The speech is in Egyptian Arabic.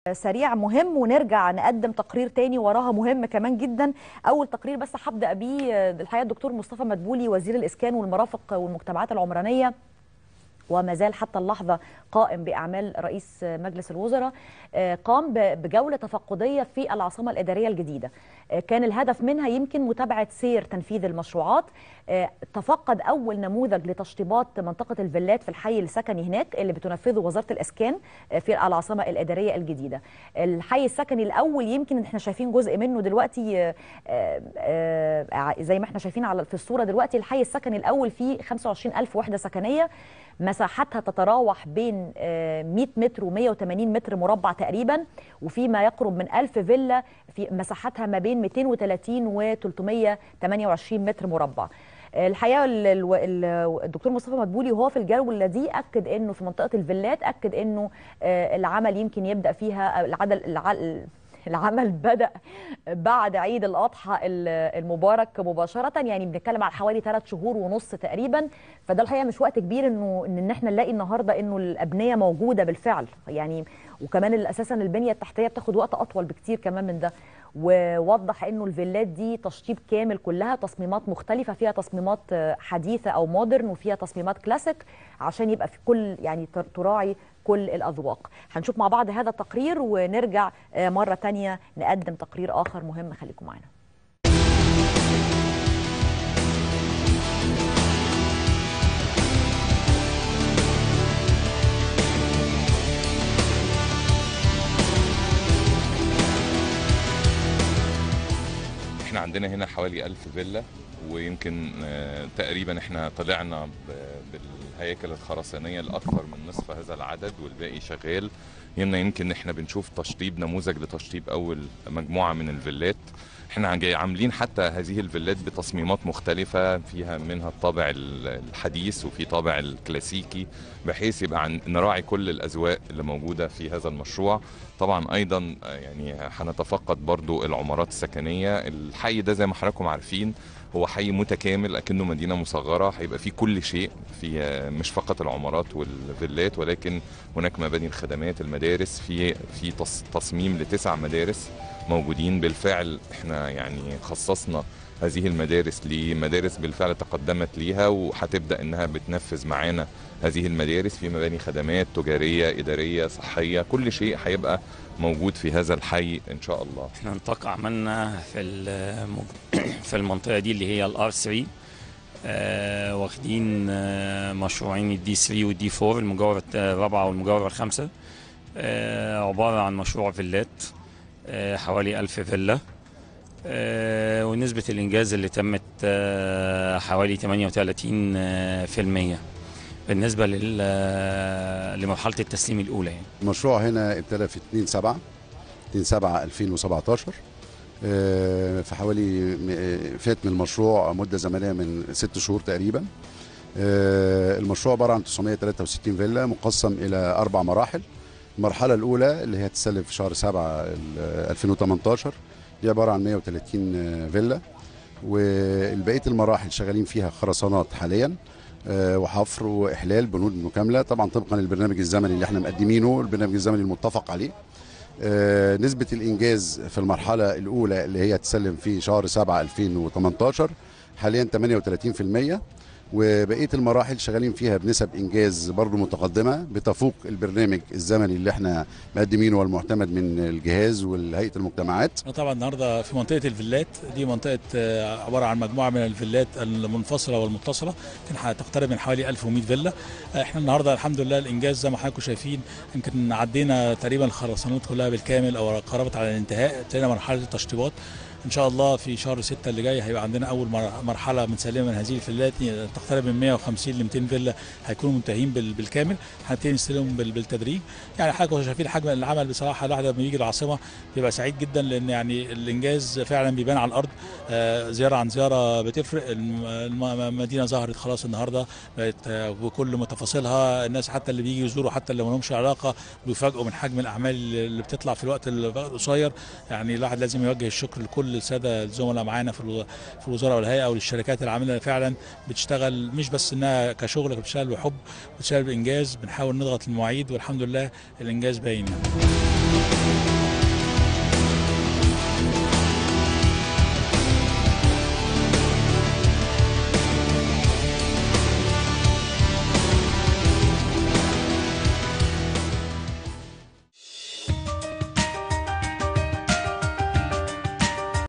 سريع مهم ونرجع نقدم تقرير تاني وراها مهم كمان جدا اول تقرير بس هبدا بيه الحقيقه الدكتور مصطفى مدبولي وزير الاسكان والمرافق والمجتمعات العمرانيه وما زال حتى اللحظة قائم بأعمال رئيس مجلس الوزراء قام بجولة تفقدية في العاصمة الإدارية الجديدة كان الهدف منها يمكن متابعة سير تنفيذ المشروعات تفقد أول نموذج لتشطيبات منطقة الفيلات في الحي السكني هناك اللي بتنفذه وزارة الإسكان في العاصمة الإدارية الجديدة الحي السكني الأول يمكن احنا شايفين جزء منه دلوقتي زي ما احنا شايفين على في الصورة دلوقتي الحي السكني الأول فيه 25 ألف وحدة سكنية مساحتها تتراوح بين 100 متر و180 متر مربع تقريبا وفي ما يقرب من 1000 فيلا في مساحتها ما بين 230 و 328 متر مربع الحقيقه الدكتور مصطفى مدبولي وهو في الجوله دي اكد انه في منطقه الفيلات اكد انه العمل يمكن يبدا فيها العدل العمل بدأ بعد عيد الأضحى المبارك مباشرة يعني بنتكلم على حوالي ثلاث شهور ونص تقريبا فده الحقيقة مش وقت كبير إنه إن إحنا نلاقي النهاردة إنه الأبنية موجودة بالفعل يعني وكمان أساسا البنية التحتية بتاخد وقت أطول بكتير كمان من ده ووضح انه الفيلات دي تشطيب كامل كلها تصميمات مختلفه فيها تصميمات حديثه او مودرن وفيها تصميمات كلاسيك عشان يبقى في كل يعني تراعي كل الاذواق هنشوف مع بعض هذا التقرير ونرجع مره تانية نقدم تقرير اخر مهم خليكم معنا احنا عندنا هنا حوالي ألف فيلا ويمكن تقريبا احنا طلعنا بالهياكل الخرسانية الأكثر من نصف هذا العدد والباقي شغال هنا يمكن احنا بنشوف تشطيب نموذج لتشطيب أول مجموعة من الفيلات احنا عاملين حتى هذه الفيلات بتصميمات مختلفة فيها منها الطابع الحديث وفي طابع الكلاسيكي بحيث يبقى نراعي كل الأذواق اللي موجودة في هذا المشروع طبعا أيضا يعني هنتفقد برضو العمارات السكنية الحي ده زي ما حضراتكم عارفين هو حي متكامل اكنه مدينه مصغره هيبقى فيه كل شيء في مش فقط العمارات والفيلات ولكن هناك مباني الخدمات المدارس في في تصميم لتسع مدارس موجودين بالفعل احنا يعني خصصنا هذه المدارس لمدارس بالفعل تقدمت ليها وهتبدا انها بتنفذ معانا هذه المدارس في مباني خدمات تجاريه اداريه صحيه كل شيء هيبقى موجود في هذا الحي ان شاء الله احنا نطاق عملنا في في المنطقه دي اللي هي الار 3 آه واخدين آه مشروعين الدي 3 والدي 4 المجاوره الرابعه والمجاوره الخامسه آه عباره عن مشروع فيلات آه حوالي 1000 فيلا آه ونسبه الانجاز اللي تمت آه حوالي 38 آه في المية بالنسبه لمرحله التسليم الاولى يعني. المشروع هنا ابتدى في 2 7 2 7 2017 في حوالي فات من المشروع مده زمنيه من ست شهور تقريبا المشروع عباره عن 963 فيلا مقسم الى اربع مراحل المرحله الاولى اللي هي هتتسلم في شهر 7 2018 دي عباره عن 130 فيلا والبقيه المراحل شغالين فيها خرسانات حاليا وحفر واحلال بنود مكامله طبعا طبقا للبرنامج الزمني اللي احنا مقدمينه البرنامج الزمني المتفق عليه نسبه الانجاز في المرحله الاولى اللي هي تسلم في شهر 7 2018 حاليا 38% وبقيه المراحل شغالين فيها بنسب انجاز برضو متقدمه بتفوق البرنامج الزمني اللي احنا مقدمينه والمعتمد من الجهاز والهيئه المجتمعات طبعا النهارده في منطقه الفيلات دي منطقه عباره عن مجموعه من الفيلات المنفصله والمتصله يمكن تقترب من حوالي 1100 فيلا احنا النهارده الحمد لله الانجاز زي ما حضراتكم شايفين يمكن عدينا تقريبا الخرسانات كلها بالكامل او قربت على الانتهاء ابتدينا مرحله التشطيبات ان شاء الله في شهر 6 اللي جاي هيبقى عندنا اول مرحله بنسلمها من هذه الفيلات تقترب من 150 ل 200 فيلا هيكونوا منتهين بالكامل هنبتدي نستلمهم بالتدريج يعني حضراتكم شايفين حجم العمل بصراحه الواحد لما بيجي العاصمه بيبقى سعيد جدا لان يعني الانجاز فعلا بيبان على الارض آه زياره عن زياره بتفرق المدينه ظهرت خلاص النهارده بقت آه بكل متفاصيلها الناس حتى اللي بيجي يزوروا حتى اللي ما لهمش علاقه بيفاجئوا من حجم الاعمال اللي بتطلع في الوقت القصير يعني الواحد لازم يوجه الشكر لكل الساده الزملاء معانا في في الوزاره والهيئه وللشركات العامله اللي فعلا بتشتغل مش بس انها كشغل بتشتغل بحب بتشتغل بانجاز بنحاول نضغط المواعيد والحمد لله الانجاز باين يعني.